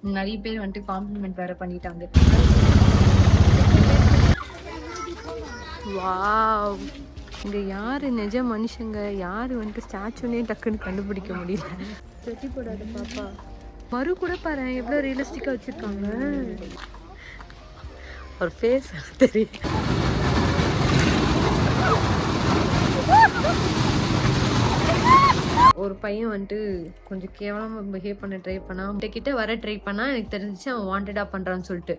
நிறைய பேர் வந்துட்டு காம்ப்ளிமெண்ட் வேற பண்ணிட்டாங்க வாவ் இங்க யாரு நிஜ மனுஷங்க யாரு வந்துட்டு ஸ்டாச்சுனே டக்குன்னு கண்டுபிடிக்க முடியல செட்டி போடாத பாப்பா மறு கூட பாரு எவ்வளவு ரியலிஸ்டிக்கா வச்சிருக்காங்க ஒரு ஃபேஸ் தெரியும் ஒரு பையன் வந்துட்டு கொஞ்சம் கேவலமா பிஹேவ் பண்ண ட்ரை பண்ணா அவன்கிட்ட கிட்ட வர ட்ரை பண்ணா எனக்கு தெரிஞ்சிச்சு அவன் வாண்டடா பண்றான்னு சொல்லிட்டு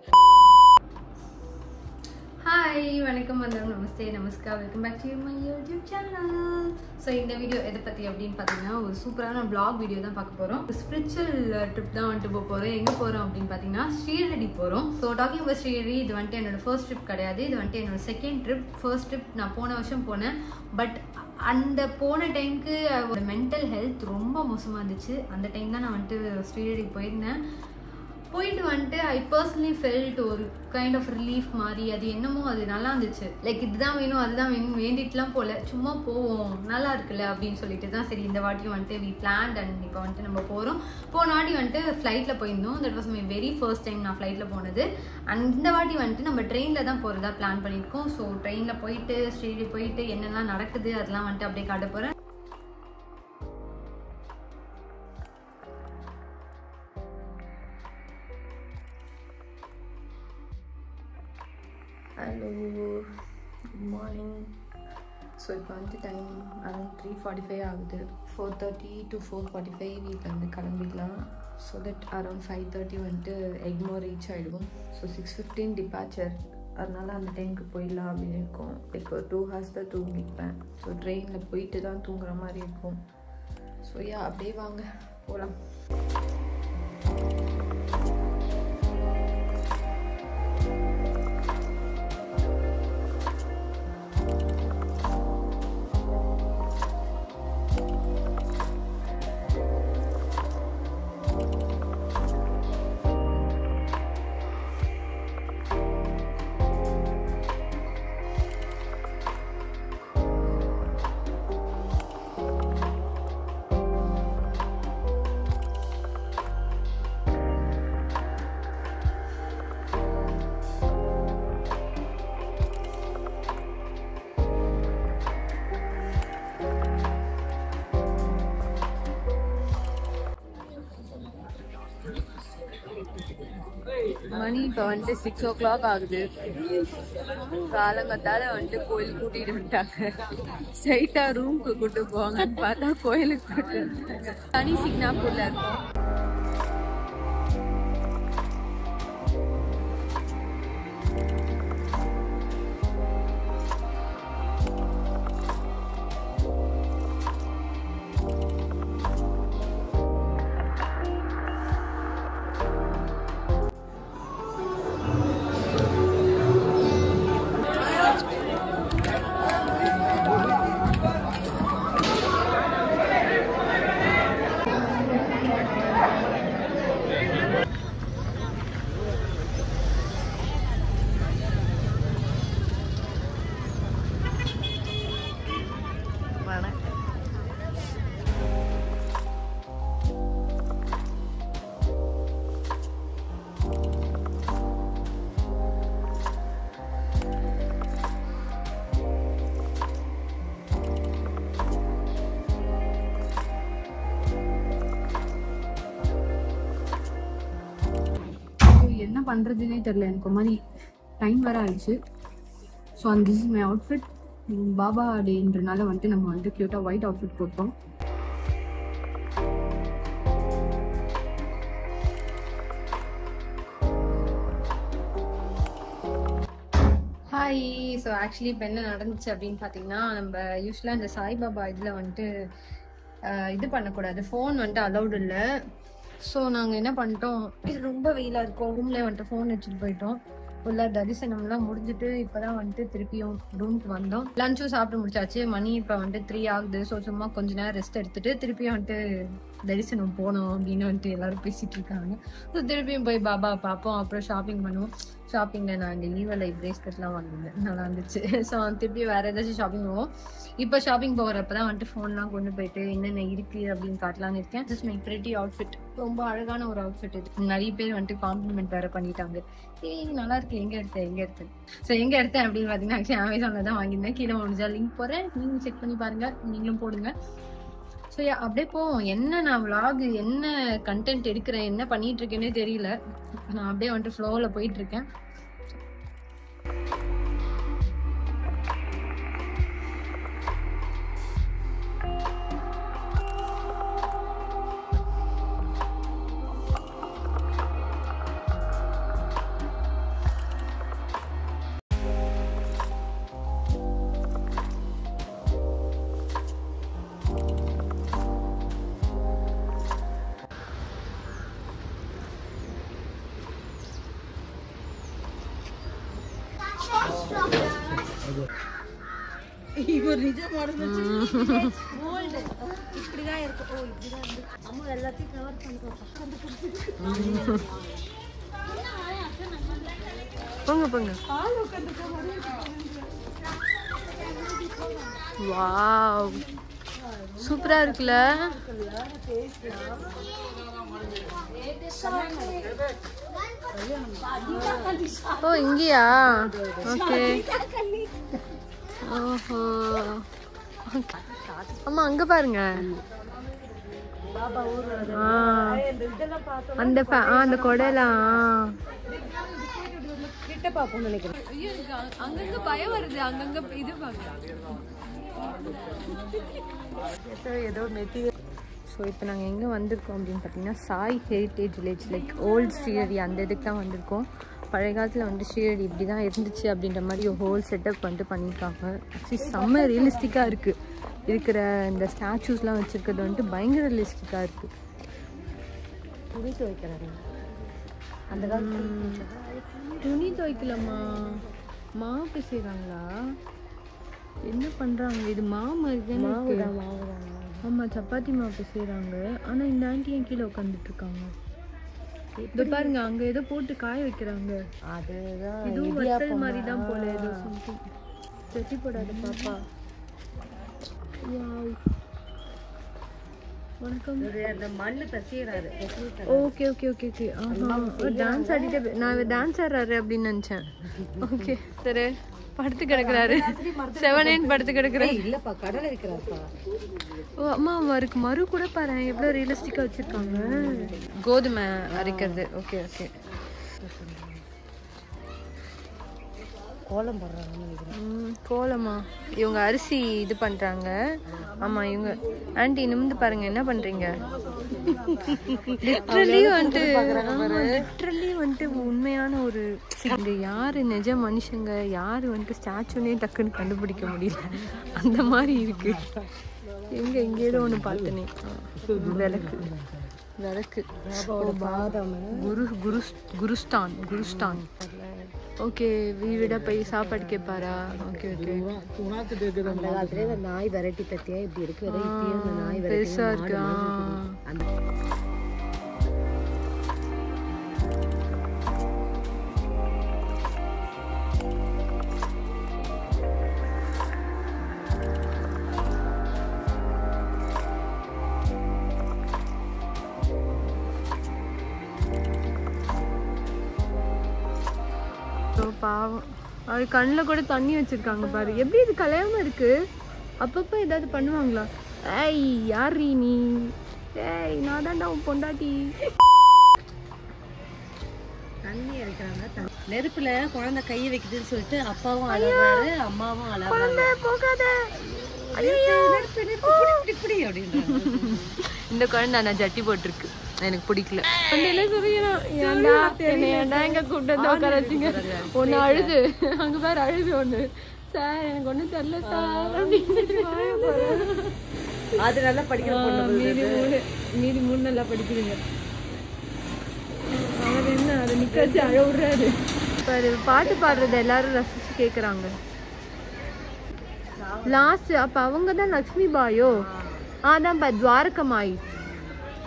ஹாய் வணக்கம் வந்தவங்க namaste namaskar welcome back to my YouTube channel so இந்த வீடியோ எதை பற்றி அப்படின்னு பார்த்தீங்கன்னா ஒரு சூப்பரான vlog வீடியோ தான் பார்க்க போகிறோம் ஸ்பிரிச்சுவல் ட்ரிப் தான் வந்துட்டு போக போகிறோம் எங்கே போகிறோம் அப்படின்னு பார்த்தீங்கன்னா ஸ்ரீரடி போகிறோம் ஸோ டாக்கிங் about ஸ்ரீரடி இது வந்துட்டு என்னோட ஃபர்ஸ்ட் ட்ரிப் கிடையாது இது வந்துட்டு என்னோட செகண்ட் ட்ரிப் ஃபர்ஸ்ட் ட்ரிப் நான் போன வருஷம் போனேன் பட் அந்த போன டைமுக்கு ஒரு மென்டல் ஹெல்த் ரொம்ப மோசமாக இருந்துச்சு அந்த டைம் தான் நான் வந்துட்டு ஸ்ரீரடிக்கு போயிருந்தேன் போயிட்டு வந்துட்டு ஐ பர்சனலி ஃபெல்ட் ஒரு கைண்ட் ஆஃப் ரிலீஃப் மாதிரி அது என்னமோ அது நல்லா இருந்துச்சு லைக் இதுதான் வேணும் அதுதான் வேணும் வேண்டிட்டுலாம் போல சும்மா போவோம் நல்லா இருக்குல்ல அப்படின்னு சொல்லிட்டு தான் சரி இந்த வாட்டியும் வந்துட்டு வி பிளான்ட் அண்ட் இப்போ வந்துட்டு நம்ம போகிறோம் போன வாட்டி வந்துட்டு ஃப்ளைட்டில் போயிருந்தோம் that was my very first time நான் ஃப்ளைட்டில் போனது அண்ட் இந்த வாட்டி வந்துட்டு நம்ம ட்ரெயினில் தான் போகிறதா பிளான் பண்ணியிருக்கோம் ஸோ ட்ரெயினில் போயிட்டு ஸ்ரீடி போயிட்டு என்னெல்லாம் நடக்குது அதெல்லாம் வந்துட்டு அப்படியே காட்ட போகிறேன் ஹலோ குட் மார்னிங் ஸோ இப்போ வந்து time around three forty five ஆகுது four thirty to four forty five வீட்டிலேருந்து கிளம்பிடலாம் so that around five thirty வந்துட்டு எக்மோர் ரீச் ஆகிடுவோம் ஸோ சிக்ஸ் ஃபிஃப்டீன் டிபார்ச்சர் அதனால அந்த டைமுக்கு போயிடலாம் அப்படின்னு இருக்கும் லைக் ஒரு டூ ஹவர்ஸ் தான் தூங்கிப்பேன் ஸோ ட்ரெயினில் போயிட்டு தான் தூங்குற மாதிரி இருக்கும் ஸோ யா அப்படியே வாங்க போகலாம் மணி இப்போ வந்துட்டு சிக்ஸ் ஓ கிளாக் ஆகுது காலங்கத்தால வந்துட்டு கோயில் கூட்டிட்டு வந்துட்டாங்க ஸ்ட்ரைட்டா ரூம்க்கு கூட்டு போவாங்கன்னு பார்த்தா கோயிலுக்கு கூட்டு வந்துட்டாங்க தனி சிக்னாப்பூர்ல இருக்கோம் வணக்கம் என்ன பண்றதுன்னே தெரியல எனக்கு ஒரு மாதிரி டைம் வேற ஆயிடுச்சு so and this is my outfit பாபா டேன்றனால வந்துட்டு நம்ம வந்துட்டு க்யூட்டாக ஒயிட் அவுட்ஃபிட் போட்டோம் ஹாய் ஸோ ஆக்சுவலி இப்போ என்ன நடந்துச்சு அப்படின்னு பார்த்தீங்கன்னா நம்ம யூஸ்வலாக இந்த சாய்பாபா இதில் வந்துட்டு அஹ், இது பண்ணக்கூடாது ஃபோன் வந்துட்டு அலௌடு இல்லை ஸோ நாங்கள் என்ன பண்ணிட்டோம் இது ரொம்ப வெயிலாக இருக்கும் ரூம்லேயே வந்துட்டு ஃபோன் வச்சுட்டு போயிட்டோம் ஃபுல்லாக தரிசனம்லாம் முடிஞ்சுட்டு இப்போ தான் வந்துட்டு திருப்பியும் ரூமுக்கு வந்தோம் லஞ்சும் சாப்பிட்டு முடிச்சாச்சு மணி இப்போ வந்துட்டு த்ரீ ஆகுது ஸோ சும்மா கொஞ்ச நேரம் ரெஸ்ட் எடுத்துட்டு திருப்பியும் வந்துட்டு தரிசனம் போனோம் அப்படின்னு வந்துட்டு எல்லாரும் பேசிட்டு இருக்காங்க ஸோ திருப்பியும் போய் பாபா பார்ப்போம் அப்புறம் ஷாப்பிங் பண்ணுவோம் ஷாப்பிங்கில் நான் இந்த ஈவல் லைஃப் பிரேஸ்லெட்லாம் வாங்கினேன் நல்லா இருந்துச்சு ஸோ திருப்பி வேற ஏதாச்சும் ஷாப்பிங் போவோம் இப்போ ஷாப்பிங் போகிறப்ப தான் வந்துட்டு ஃபோன்லாம் கொண்டு போயிட்டு என்னென்ன இருக்கு அப்படின்னு காட்டலாம்னு இருக்கேன் ஜஸ்ட் மை பிரிட்டி அவுட்ஃபிட் ரொம்ப அழகான ஒரு அவுட்ஃபிட் இது நிறைய பேர் வந்துட்டு காம்ப்ளிமெண்ட் வேற பண்ணிட்டாங்க ஏய் நல்லா இருக்கு எங்க எடுத்தேன் எங்க எடுத்தேன் ஸோ எங்க எடுத்தேன் அப்படின்னு பார்த்தீங்கன்னா ஆக்சுவலி அமேசான்ல தான் வாங்கியிருந்தேன் கீழே முடிஞ்சா லிங்க் போறேன் நீங்க செக் பண்ணி பாருங்க நீங்களும் போடுங்க ஸோ அப்படியே போவோம் என்ன நான் vlog என்ன கண்டென்ட் எடுக்கிறேன் என்ன பண்ணிட்டு இருக்கேன்னே தெரியல நான் அப்படியே வந்துட்டு ஃப்ளோவில் போயிட்டு இருக்கேன் இவர் நிஜ மாடல் ஓல்டு இப்படிதான் இருக்கும் ஓ இப்படிதான் இருந்து அம்மா எல்லாத்தையும் கவர் பண்ணுறோம் போங்க போங்க வாவ் சூப்பரா இருக்குல்ல ஓ இங்கேயா ஓகே ஓஹோ அம்மா அங்க பாருங்க ஆ, அந்த fa- ஆ, அந்த கொடைலாம் கிட்ட பார்ப்போம் நினைக்கிறேன் அங்கங்க பயம் வருது அங்கங்க இது ஏதோ நெத்தி ஸோ இப்போ நாங்கள் எங்கே வந்திருக்கோம் அப்படின்னு பார்த்தீங்கன்னா Sai heritage village like old Shirdi அந்த இதுக்கு தான் வந்திருக்கோம் பழைய காலத்தில் வந்து ஸ்ரீரடி இப்படி தான் இருந்துச்சு அப்படின்ற மாதிரி ஒரு ஹோல் செட்டப் வந்துட்டு பண்ணியிருக்காங்க ஆக்சுவலி செம்ம ரியலிஸ்டிக்காக இருக்குது இருக்கிற இந்த ஸ்டாச்சூஸ்லாம் வச்சுருக்கிறது வந்துட்டு பயங்கர ரியலிஸ்டிக்காக இருக்குது துணி துவைக்கிறாங்க அந்த காலத்துல துணி துவைக்கலாமா மாவு பிசைகிறாங்களா என்ன பண்ணுறாங்க இது மாவு மாதிரி தானே இருக்கு. மாவுதான் மாவுதான் ஆமா சப்பாத்தி மாவு பிசைறாங்க ஆனா இந்த ஆண்டி ஏன் கீழே உட்காந்துட்டு இருக்காங்க இதோ பாருங்க அங்க ஏதோ போட்டு காய வைக்கிறாங்க அதுதான் இதுவும் வத்தல் மாதிரி தான் போல ஏதோ சம்திங் செட்டி போடாத பாப்பா Wow. வணக்கம் இது அந்த மண்ணு பசியறாரு பசிட்டு ஓகே ஓகே ஓகே ஓகே ஆஹா டான்ஸ் ஆடிட்டு பே- நான் டான்ஸ் ஆடுறாரு அப்படின்னு நினைச்சேன் ஓகே சரி படுத்து கிடக்குறாரு செவன் படுத்து கிடக்குறாரு இல்லப்பா கடலை இருக்கிறாருப்பா ஓ அம்மா அவருக்கு மறு கூட பாரு எவ்வளோ ரியலிஸ்டிக்காக வச்சுருக்காங்க கோதுமை அரைக்கிறது ஓகே ஓகே கோலம் போடுறாங்கன்னு நினைக்கிறேன் ம், கோலமா இவங்க அரிசி இது பண்ணுறாங்க ஆமாம் இவங்க ஆண்டி நிமிந்து பாருங்க என்ன பண்ணுறீங்க லிட்ரலி வந்துட்டு லிட்ரலி வந்துட்டு உண்மையான ஒரு இங்கே யார் நிஜ மனுஷங்க யார் வந்துட்டு ஸ்டாச்சுன்னே டக்குன்னு கண்டுபிடிக்க முடியல அந்த மாதிரி இருக்கு எங்க எங்கேயோ ஒன்று பார்த்தனே விளக்கு விளக்கு ஓ, பாதம் குரு குரு குருஸ்தான் குருஸ்தான் ஓகே வீவிட போய் சாப்பாடு கேட்பாரா ஓகே ஓகே அந்த காலத்துல இந்த நாய் வெரைட்டி பத்தியா இப்படி இருக்கு இப்பயும் அந்த நாய் வெரைட்டி பெருசா இருக்கு ஆ. அந்த ஓ, பாவம் அது கண்ணில் கூட தண்ணி வச்சிருக்காங்க பாரு எப்படி இது கலையாம இருக்கு அப்பப்போ ஏதாவது பண்ணுவாங்களா ஏய் யார் நீ ஏய் நான் தான்டா உன் பொண்டாட்டி தண்ணி இறக்குறாங்க தண்ணி- நெருப்புல குழந்தை கை வைக்குதுன்னு சொல்லிட்டு அப்பாவும் அழறாரு அம்மாவும் அழறாங்க போகாத நெருப்பு நெருப்பு புடி, புடி, புடி அப்படின்றாங்க இந்த குழந்தை நான் ஜட்டி போட்டிருக்கு எனக்கு பிடிக்கல அந்த என்ன சொல்லிக்கிறான் ஏன்டா என்னை ஏன்டா எங்க கூப்பிட்டு வந்து உட்கார வச்சீங்க ஒண்ணு அழுது அங்க பாரு அழுது ஒண்ணு சார் எனக்கு ஒண்ணும் தெரியல சார் அப்படின்னு அது நல்லா படிக்கிற பொண்ணு மீதி மூணு மீதி மூணு நல்லா படிக்குதுங்க அவர் என்ன அதை நிக்க வச்சு அழ விடுறாரு பாரு பாட்டு பாடுறது எல்லாரும் ரசிச்சு கேக்குறாங்க லாஸ்ட் அப்ப அவங்க தான் லக்ஷ்மி பாயோ அதான் பா துவாரகமாயி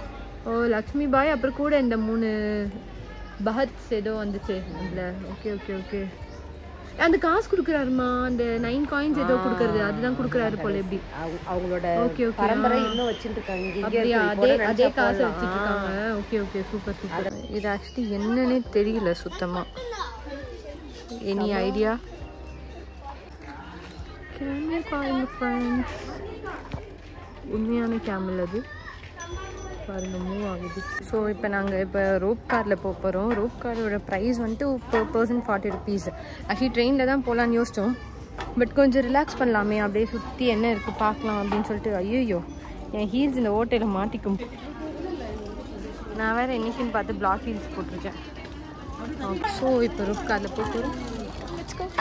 ஓ லக்ஷ்மி பாய் அப்புறம் கூட இந்த மூணு பஹத்ஸ் ஏதோ வந்துச்சு அதில் ஓகே ஓகே ஓகே அந்த காசு கொடுக்குறாருமா அந்த நைன் காயின்ஸ் ஏதோ கொடுக்கறது அதுதான் கொடுக்குறாரு போல எப்படி அவங்க- அவங்களோட ஓகே ஓகே பரம்பரை இன்னும் வச்சுட்டு இருக்காங்க இங்க இங்கே அப்படியா இருக்கு. அதே இப்போ அதே நினைச்சா காசு போடலாம். வச்சுட்டு இருக்காங்க ஓகே ஓகே சூப்பர் சூப்பர் இது ஆக்சுவலி என்னன்னே தெரியல சுத்தமா எனி ஐடியா கேமல் பாருங்க ஃப்ரெண்ட்ஸ் உண்மையான கேமல் அது பாருங்க மூவ் ஆகுது ஸோ இப்போ நாங்கள் இப்போ ரோப் காரில் போக போகிறோம் ரோப் காரோட ப்ரைஸ் வந்துட்டு per person forty rupees actually ட்ரெயினில் தான் போகலான்னு யோசித்தோம் பட் கொஞ்சம் ரிலாக்ஸ் பண்ணலாமே அப்படியே சுற்றி என்ன இருக்குது பார்க்கலாம் அப்படின்னு சொல்லிட்டு ஐயோ என் ஹீல்ஸ் இந்த ஓட்டையில் மாட்டிக்கும் நான் வேறு என்னைக்குன்னு பார்த்து பிளாக் ஹீல்ஸ் போட்டிருக்கேன் ஸோ இப்போ ரோப் காரில் போக போகிறோம் Let's go.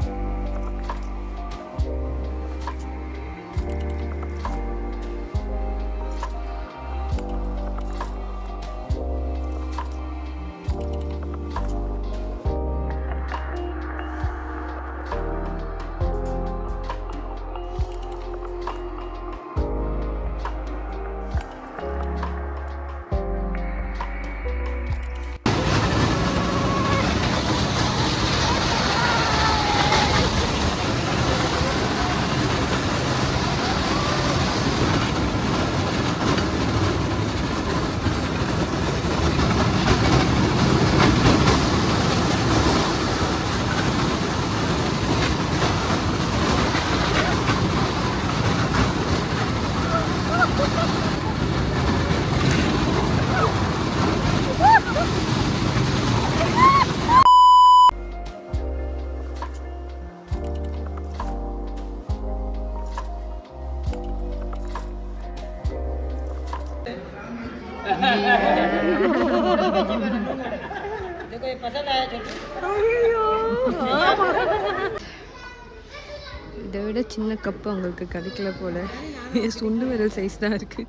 இதை விட சின்ன கப்பு உங்களுக்கு கிடைக்கல போல என் சுண்டு விரல் சைஸ் தான் இருக்கு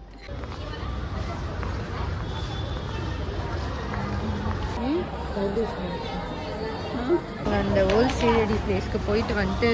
அந்த ஓல்ட் சீரடி பிளேஸ்க்கு போயிட்டு வந்துட்டு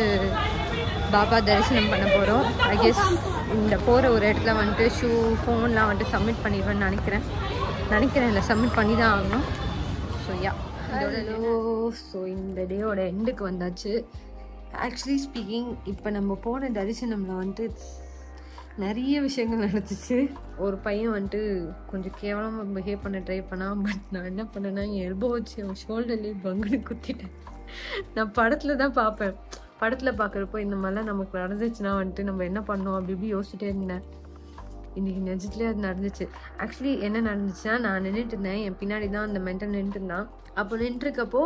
பாபா தரிசனம் பண்ண போகிறோம் ஐ கெஸ் இந்த போகிற ஒரு இடத்துல வந்துட்டு ஷூ ஃபோன்லாம் வந்துட்டு சப்மிட் பண்ணிடுவேன்னு நினைக்கிறேன் நினைக்கிறேன் இல்லை சப்மிட் பண்ணி தான் ஆகணும் ஸோ யா ஹலோ ஸோ இந்த டேயோட எண்டுக்கு வந்தாச்சு ஆக்சுவலி ஸ்பீக்கிங் இப்போ நம்ம போன தரிசனமில் வந்துட்டு நிறைய விஷயங்கள் நடந்துச்சு ஒரு பையன் வந்துட்டு கொஞ்சம் கேவலமாக பிஹேவ் பண்ண ட்ரை பண்ணான் பட் நான் என்ன பண்ணேன்னா என் எல்போ வச்சு அவன் ஷோல்டர்லேயே பங்குன்னு குத்திட்டேன் நான் படத்தில் தான் பார்ப்பேன் படத்தில் பார்க்குறப்போ இந்த மாதிரிலாம் நமக்கு நடந்துச்சுன்னா வந்துட்டு நம்ம என்ன பண்ணோம் அப்படி இப்படி யோசிச்சுட்டே இருந்தேன் இன்னைக்கு நிஜத்துலேயே அது நடந்துச்சு ஆக்சுவலி என்ன நடந்துச்சுன்னா நான் நின்றுட்டு இருந்தேன் என் பின்னாடி தான் அந்த மென்டல் நின்றுட்டு இருந்தான் அப்போ நின்றுருக்கப்போ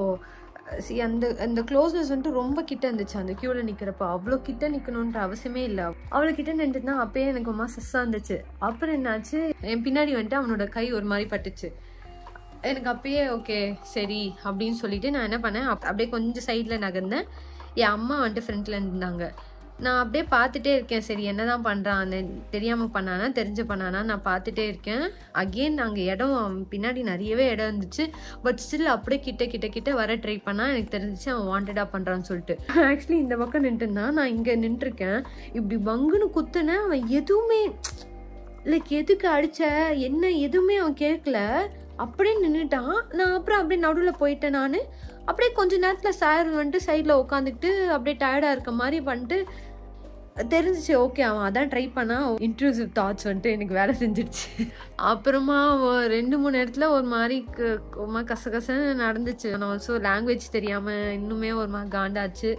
சி அந்த அந்த க்ளோஸ்னஸ் வந்துட்டு ரொம்ப கிட்ட இருந்துச்சு அந்த க்யூவில் நிற்கிறப்போ அவ்வளோ கிட்ட நிற்கணுன்ற அவசியமே இல்லை அவ்வளோ கிட்ட நின்றுட்டு தான் அப்பயே எனக்கு ஒரு மாதிரி சஸ்ஸாக இருந்துச்சு அப்புறம் என்னாச்சு என் பின்னாடி வந்துட்டு அவனோட கை ஒரு மாதிரி பட்டுச்சு எனக்கு அப்பயே ஓகே சரி அப்படின்னு சொல்லிட்டு நான் என்ன பண்ணேன் அப்- அப்படியே கொஞ்சம் சைடில் நகர்ந்தேன் என் அம்மா வந்துட்டு ஃப்ரண்ட்ல இருந்தாங்க நான் அப்படியே பார்த்துட்டே இருக்கேன் சரி என்னதான் பண்றான்னு தெரியாம பண்ணானா தெரிஞ்சு பண்ணானா நான் பார்த்துட்டே இருக்கேன் அகெயின் அங்கே இடம் அவன் பின்னாடி நிறையவே இடம் இருந்துச்சு பட் ஸ்டில் அப்படியே கிட்ட கிட்ட கிட்ட வர ட்ரை பண்ணா எனக்கு தெரிஞ்சிச்சு அவன் வாண்டடா பண்றான்னு சொல்லிட்டு ஆக்சுவலி இந்த பக்கம் நின்றுட்டு இருந்தான் நான் இங்க நின்றுருக்கேன் இப்படி பங்குன்னு குத்துனேன் அவன் எதுவுமே லைக் எதுக்கு அடிச்ச என்ன எதுவுமே அவன் கேட்கல அப்படியே நின்றுட்டான் நான் அப்புறம் அப்படியே நடுவில் போயிட்டேன் நான் அப்படியே கொஞ்ச நேரத்தில் சார் வந்துட்டு சைடில் உட்காந்துக்கிட்டு அப்படியே டயர்டாக இருக்க மாதிரி பண்ணிட்டு தெரிஞ்சிச்சு ஓகே அவன் அதான் ட்ரை பண்ணான் இன்ட்ரூசிவ் தாட்ஸ் வந்துட்டு எனக்கு வேலை செஞ்சிடுச்சு அப்புறமா அவன் ரெண்டு மூணு இடத்துல ஒரு மாதிரி க- ஒரு மாதிரி கசகசன்னு நடந்துச்சு ஆனால் ஆல்சோ லாங்குவேஜ் தெரியாமல் இன்னுமே ஒரு மாதிரி காண்டாச்சு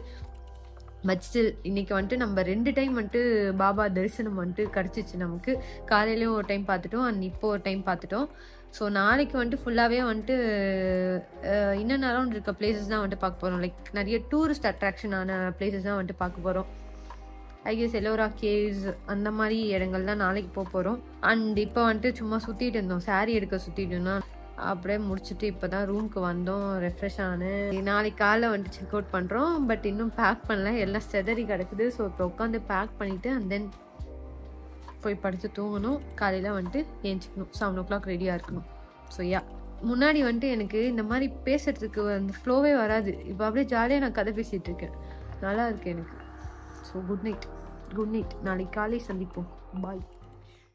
பட் ஸ்டில் இன்னைக்கு வந்துட்டு நம்ம ரெண்டு டைம் வந்துட்டு பாபா தரிசனம் வந்துட்டு கிடச்சிச்சு நமக்கு காலையிலயும் ஒரு டைம் பார்த்துட்டோம் அண்ட் இப்போ ஒரு டைம் பார்த்துட்டோம் ஸோ நாளைக்கு வந்துட்டு ஃபுல்லாகவே வந்துட்டு இன்னும் அரௌண்ட் இருக்க பிளேசஸ் தான் வந்துட்டு பார்க்க போகிறோம் லைக் நிறைய டூரிஸ்ட் அட்ராக்ஷனான பிளேசஸ் தான் வந்துட்டு பார்க்க போகிறோம் ஐகெஸ் எல்லோரா கேவ்ஸ் அந்த மாதிரி இடங்கள் தான் நாளைக்கு போக போகிறோம் அண்ட் இப்போ வந்துட்டு சும்மா சுற்றிட்டு இருந்தோம் saree எடுக்க சுற்றிட்டு இருந்தோம் அப்படியே முடிச்சுட்டு இப்போ தான் ரூமுக்கு வந்தோம் ரெஃப்ரெஷ் ஆனு நாளைக்கு காலைல வந்துட்டு செக் அவுட் பண்ணுறோம் பட் இன்னும் பேக் பண்ணல எல்லாம் செதறி கிடக்குது ஸோ இப்போ உட்காந்து பேக் பண்ணிவிட்டு அண்ட் தென் போய் படுத்து தூங்கணும் காலையில் வந்துட்டு ஏஞ்சிக்கணும் செவன் ஓ கிளாக் ரெடியாக இருக்கணும் ஸோ யா முன்னாடி வந்துட்டு எனக்கு இந்த மாதிரி பேசுறதுக்கு அந்த ஃப்ளோவே வராது இப்போ அப்படியே ஜாலியாக நான் கதை பேசிகிட்டு இருக்கேன் நல்லா இருக்கு எனக்கு so good night good night நாளைக்கு காலை சந்திப்போம் பாய்